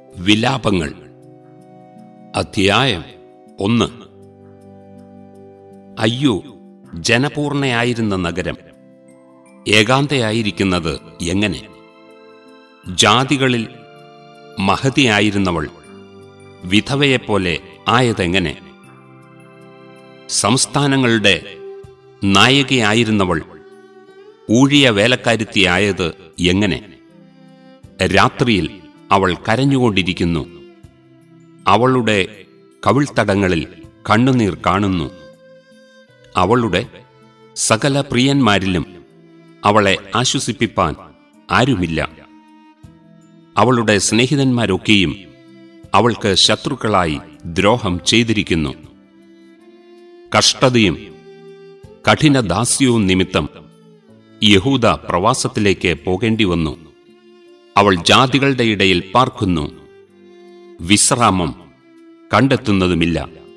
വിലാപങ്ങൾ അധ്യായം ഒന്ന് അയ്യോ ജനപൂർണയായിരുന്ന നഗരം ഏകാന്തയായിരിക്കുന്നത് എങ്ങനെ ജാതികളിൽ മഹതിയായിരുന്നവൾ വിധവയെപ്പോലെ ആയതെങ്ങനെ സംസ്ഥാനങ്ങളുടെ നായകയായിരുന്നവൾ ഊഴിയ വേലക്കാരുത്തിയായത് എങ്ങനെ രാത്രിയിൽ അവൾ കരഞ്ഞുകൊണ്ടിരിക്കുന്നു അവളുടെ കവിൾത്തടങ്ങളിൽ കണ്ണുനീർ കാണുന്നു അവളുടെ സകല പ്രിയന്മാരിലും അവളെ ആശ്വസിപ്പിപ്പാൻ ആരുമില്ല അവളുടെ സ്നേഹിതന്മാരൊക്കെയും അവൾക്ക് ശത്രുക്കളായി ദ്രോഹം ചെയ്തിരിക്കുന്നു കഷ്ടതയും കഠിനദാസ്യവും നിമിത്തം യഹൂദ പ്രവാസത്തിലേക്ക് പോകേണ്ടി വന്നു അവൾ ജാതികളുടെ ഇടയിൽ പാർക്കുന്നു വിശ്രാമം കണ്ടെത്തുന്നതുമില്ല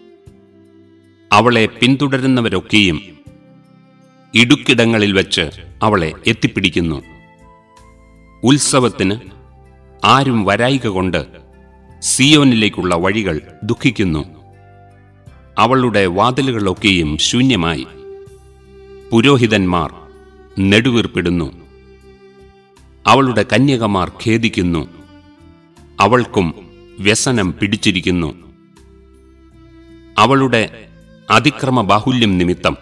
അവളെ പിന്തുടരുന്നവരൊക്കെയും ഇടുക്കിടങ്ങളിൽ വെച്ച് അവളെ എത്തിപ്പിടിക്കുന്നു ഉത്സവത്തിന് ആരും വരായിക കൊണ്ട് സിയോനിലേക്കുള്ള വഴികൾ ദുഃഖിക്കുന്നു അവളുടെ വാതിലുകളൊക്കെയും ശൂന്യമായി പുരോഹിതന്മാർ നെടുവീർപ്പിടുന്നു അവളുടെ കന്യകമാർ ഖേദിക്കുന്നു അവൾക്കും വ്യസനം പിടിച്ചിരിക്കുന്നു അവളുടെ അതിക്രമ ബാഹുല്യം നിമിത്തം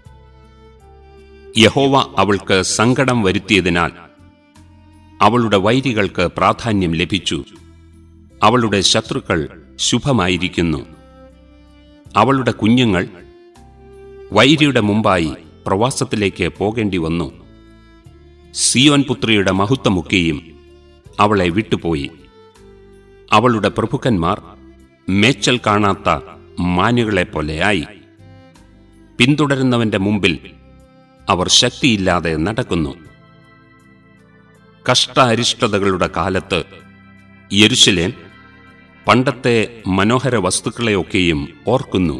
യഹോവ അവൾക്ക് സങ്കടം വരുത്തിയതിനാൽ അവളുടെ വൈരികൾക്ക് പ്രാധാന്യം ലഭിച്ചു അവളുടെ ശത്രുക്കൾ ശുഭമായിരിക്കുന്നു അവളുടെ കുഞ്ഞുങ്ങൾ വൈരിയുടെ മുമ്പായി പ്രവാസത്തിലേക്ക് പോകേണ്ടി വന്നു സിയോൻ പുത്രിയുടെ മഹത്വമൊക്കെയും അവളെ വിട്ടുപോയി അവളുടെ പ്രഭുക്കന്മാർ മേച്ചൽ കാണാത്ത മാനുകളെപ്പോലെയായി പിന്തുടരുന്നവന്റെ മുമ്പിൽ അവർ ശക്തിയില്ലാതെ നടക്കുന്നു കഷ്ട അരിഷ്ടതകളുടെ കാലത്ത് യെരുശലേം പണ്ടത്തെ മനോഹര വസ്തുക്കളെയൊക്കെയും ഓർക്കുന്നു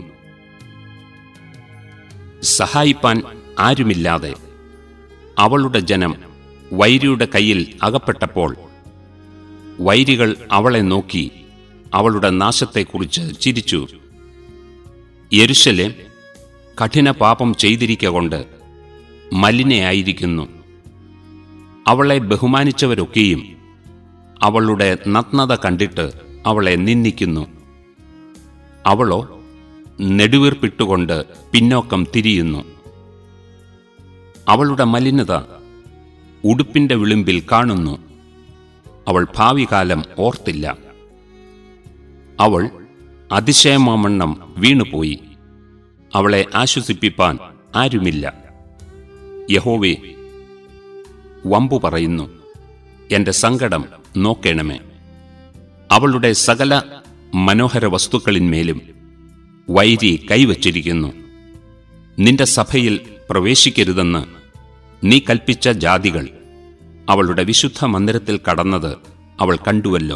സഹായിപ്പാൻ ആരുമില്ലാതെ അവളുടെ ജനം വൈരിയുടെ കയ്യിൽ അകപ്പെട്ടപ്പോൾ വൈരികൾ അവളെ നോക്കി അവളുടെ നാശത്തെക്കുറിച്ച് ചിരിച്ചു യെരുശലേം കഠിന പാപം ചെയ്തിരിക്കൊണ്ട് മലിനയായിരിക്കുന്നു അവളെ ബഹുമാനിച്ചവരൊക്കെയും അവളുടെ നഗ്നത കണ്ടിട്ട് അവളെ നിന്ദിക്കുന്നു അവളോ നെടുവീർപ്പിട്ടുകൊണ്ട് പിന്നോക്കം തിരിയുന്നു അവളുടെ മലിനത ഉടുപ്പിന്റെ വിളിമ്പിൽ കാണുന്നു അവൾ ഭാവി കാലം ഓർത്തില്ല അവൾ അതിശയമാമണ്ണം വീണുപോയി അവളെ ആശ്വസിപ്പിപ്പാൻ ആരുമില്ല യഹോവേ വമ്പു പറയുന്നു എന്റെ സങ്കടം നോക്കേണമേ അവളുടെ സകല മനോഹര വസ്തുക്കളിന്മേലും വൈരി കൈവച്ചിരിക്കുന്നു നിന്റെ സഭയിൽ പ്രവേശിക്കരുതെന്ന് നീ കൽപ്പിച്ച ജാതികൾ അവളുടെ വിശുദ്ധ മന്ദിരത്തിൽ കടന്നത് അവൾ കണ്ടുവല്ലോ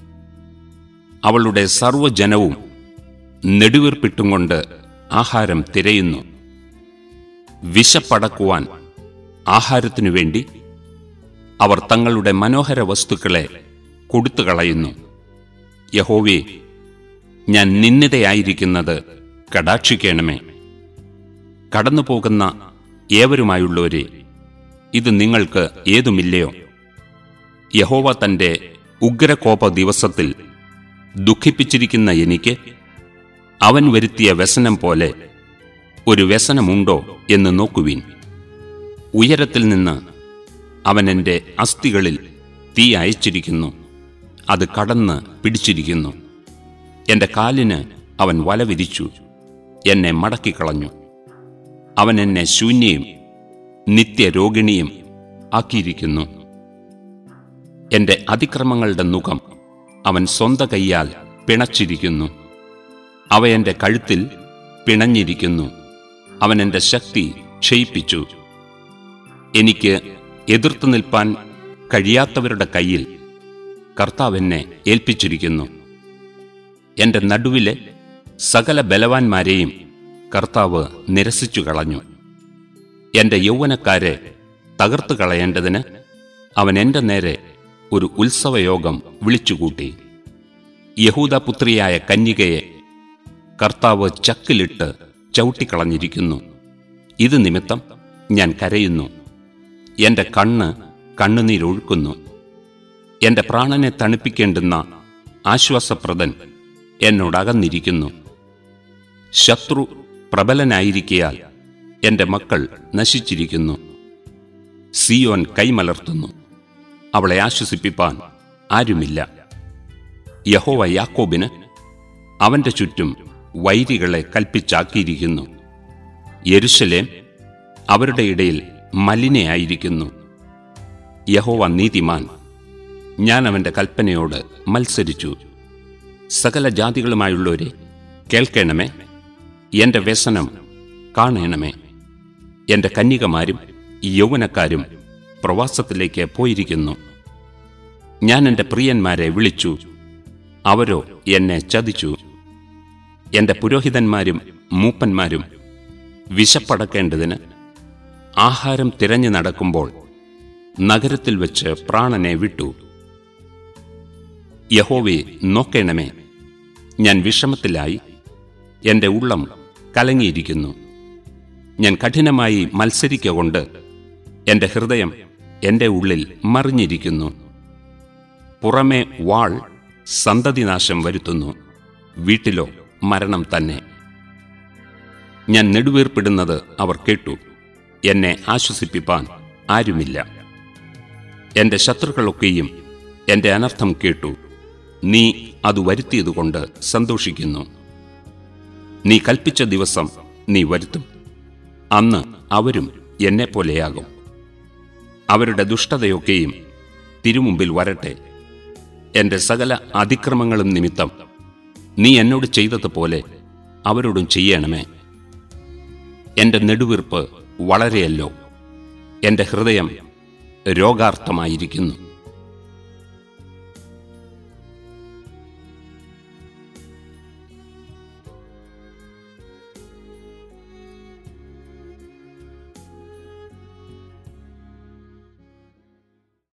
അവളുടെ സർവ്വജനവും നെടുവീർപ്പിട്ടും കൊണ്ട് ആഹാരം തിരയുന്നു വിശപ്പടക്കുവാൻ ആഹാരത്തിനു വേണ്ടി അവർ തങ്ങളുടെ മനോഹര വസ്തുക്കളെ കൊടുത്തുകളയുന്നു യഹോവേ ഞാൻ നിന്ദിതയായിരിക്കുന്നത് കടാക്ഷിക്കണമേ കടന്നുപോകുന്ന ഏവരുമായുള്ളവരെ ഇത് നിങ്ങൾക്ക് ഏതുമില്ലയോ യഹോവ തന്റെ ഉഗ്രകോപ ദിവസത്തിൽ ദുഃഖിപ്പിച്ചിരിക്കുന്ന എനിക്ക് അവൻ വരുത്തിയ വ്യസനം പോലെ ഒരു വ്യസനമുണ്ടോ എന്ന് നോക്കുവീൻ ഉയരത്തിൽ നിന്ന് അവൻ എൻ്റെ അസ്ഥികളിൽ തീ അയച്ചിരിക്കുന്നു അത് കടന്ന് പിടിച്ചിരിക്കുന്നു എൻ്റെ കാലിന് അവൻ വല വിരിച്ചു എന്നെ മടക്കിക്കളഞ്ഞു അവൻ എന്നെ ശൂന്യയും നിത്യരോഗിണിയും ആക്കിയിരിക്കുന്നു എന്റെ അതിക്രമങ്ങളുടെ മുഖം അവൻ സ്വന്ത കൈയാൽ പിണച്ചിരിക്കുന്നു അവ എന്റെ കഴുത്തിൽ പിണഞ്ഞിരിക്കുന്നു അവൻ എന്റെ ശക്തി ക്ഷയിപ്പിച്ചു എനിക്ക് എതിർത്തു നിൽപ്പാൻ കഴിയാത്തവരുടെ കയ്യിൽ കർത്താവ് എന്നെ ഏൽപ്പിച്ചിരിക്കുന്നു എന്റെ നടുവിലെ സകല ബലവാന്മാരെയും കർത്താവ് നിരസിച്ചു കളഞ്ഞു എന്റെ യൗവനക്കാരെ തകർത്തു കളയേണ്ടതിന് അവൻ എന്റെ നേരെ ഒരു ഉത്സവയോഗം വിളിച്ചുകൂട്ടി യഹൂദപുത്രിയായ കന്യകയെ കർത്താവ് ചക്കിലിട്ട് ചവിട്ടിക്കളഞ്ഞിരിക്കുന്നു ഇത് നിമിത്തം ഞാൻ കരയുന്നു എന്റെ കണ്ണ് കണ്ണുനീരൊഴുക്കുന്നു എന്റെ പ്രാണനെ തണുപ്പിക്കേണ്ടുന്ന ആശ്വാസപ്രദൻ എന്നോടകന്നിരിക്കുന്നു ശത്രു പ്രബലനായിരിക്കയാൽ എന്റെ മക്കൾ നശിച്ചിരിക്കുന്നു സിയോൻ കൈമലർത്തുന്നു അവളെ ആശ്വസിപ്പിപ്പാൻ ആരുമില്ല യഹോവ യാക്കോബിന് അവന്റെ ചുറ്റും വൈരികളെ കൽപ്പിച്ചാക്കിയിരിക്കുന്നു യെരുശലേം അവരുടെ ഇടയിൽ മലിനയായിരിക്കുന്നു യഹോവ നീതിമാൻ ഞാൻ അവന്റെ കൽപ്പനയോട് മത്സരിച്ചു സകല ജാതികളുമായുള്ളവരെ കേൾക്കണമേ എന്റെ വ്യസനം കാണണമേ എന്റെ കന്യകമാരും യൗവനക്കാരും പ്രവാസത്തിലേക്ക് പോയിരിക്കുന്നു ഞാൻ എന്റെ പ്രിയന്മാരെ വിളിച്ചു അവരോ എന്നെ ചതിച്ചു എന്റെ പുരോഹിതന്മാരും മൂപ്പന്മാരും വിശപ്പടക്കേണ്ടതിന് ആഹാരം തിരഞ്ഞു നടക്കുമ്പോൾ നഗരത്തിൽ വെച്ച് പ്രാണനെ വിട്ടു യഹോവേ നോക്കേണമേ ഞാൻ വിഷമത്തിലായി എന്റെ ഉള്ളം കലങ്ങിയിരിക്കുന്നു ഞാൻ കഠിനമായി മത്സരിക്കൊണ്ട് എന്റെ ഹൃദയം എന്റെ ഉള്ളിൽ മറിഞ്ഞിരിക്കുന്നു പുറമേ വാൾ സന്തതിനാശം വരുത്തുന്നു വീട്ടിലോ മരണം തന്നെ ഞാൻ നെടുവീർപ്പിടുന്നത് അവർ കേട്ടു എന്നെ ആശ്വസിപ്പിപ്പാൻ ആരുമില്ല എന്റെ ശത്രുക്കളൊക്കെയും എന്റെ അനർത്ഥം കേട്ടു നീ അത് വരുത്തിയതുകൊണ്ട് സന്തോഷിക്കുന്നു നീ കൽപ്പിച്ച ദിവസം നീ വരുത്തും അന്ന് അവരും എന്നെപ്പോലെയാകും അവരുടെ ദുഷ്ടതയൊക്കെയും തിരുമുമ്പിൽ വരട്ടെ എന്റെ സകല അതിക്രമങ്ങളും നിമിത്തം നീ എന്നോട് ചെയ്തതുപോലെ അവരോടും ചെയ്യണമേ എന്റെ നെടുവീർപ്പ് വളരെയല്ലോ എന്റെ ഹൃദയം രോഗാർത്ഥമായിരിക്കുന്നു